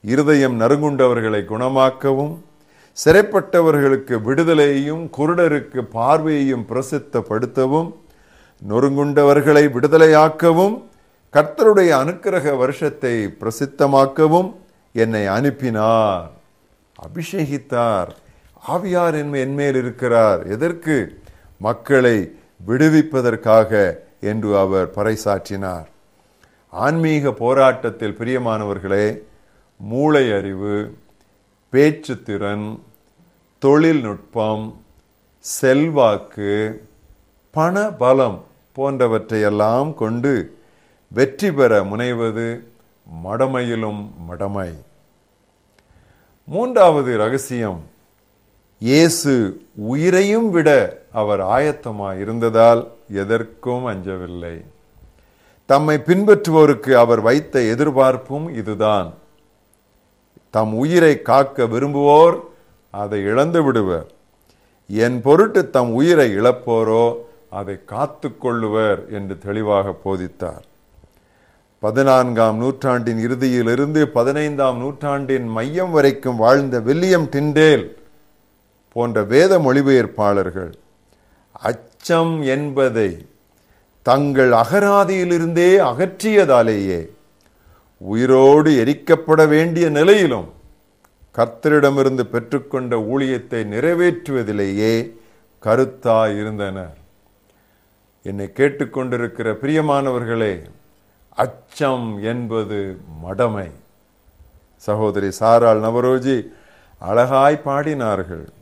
இருதயம் நறுங்குண்டவர்களை குணமாக்கவும் சிறைப்பட்டவர்களுக்கு விடுதலையையும் குருடருக்கு பார்வையையும் பிரசித்தப்படுத்தவும் நொறுங்குண்டவர்களை விடுதலையாக்கவும் கர்த்தருடைய அனுக்கிரக வருஷத்தை பிரசித்தமாக்கவும் என்னை அனுப்பினார் அபிஷேகித்தார் ஆவியார் என் என்மேல் இருக்கிறார் எதற்கு மக்களை விடுவிப்பதற்காக என்று அவர் பறைசாற்றினார் ஆன்மீக போராட்டத்தில் பிரியமானவர்களே மூளை அறிவு பேச்சு திறன் தொழில்நுட்பம் செல்வாக்கு பண பலம் போன்றவற்றையெல்லாம் கொண்டு வெற்றி பெற முனைவது மடமையிலும் மடமை மூன்றாவது ரகசியம் இயேசு உயிரையும் விட அவர் ஆயத்தமாய் இருந்ததால் எதற்கும் அஞ்சவில்லை தம்மை பின்பற்றுவோருக்கு அவர் வைத்த எதிர்பார்ப்பும் இதுதான் தம் உயிரை காக்க விரும்புவோர் அதை இழந்து விடுவர் என் பொருட்டு தம் உயிரை இழப்போரோ அதை காத்து கொள்ளுவர் என்று தெளிவாக போதித்தார் பதினான்காம் நூற்றாண்டின் இறுதியிலிருந்து பதினைந்தாம் நூற்றாண்டின் மையம் வரைக்கும் வாழ்ந்த வில்லியம் டிண்டேல் போன்ற வேத மொழிபெயர்ப்பாளர்கள் அச்சம் என்பதை தங்கள் அகராதியிலிருந்தே அகற்றியதாலேயே உயிரோடு எரிக்கப்பட வேண்டிய நிலையிலும் கர்த்தரிடமிருந்து பெற்றுக்கொண்ட ஊழியத்தை நிறைவேற்றுவதிலேயே கருத்தாய் இருந்தனர் என்னை கேட்டுக்கொண்டிருக்கிற பிரியமானவர்களே அச்சம் என்பது மடமை சகோதரி சாராள் நவரோஜி அழகாய் பாடினார்கள்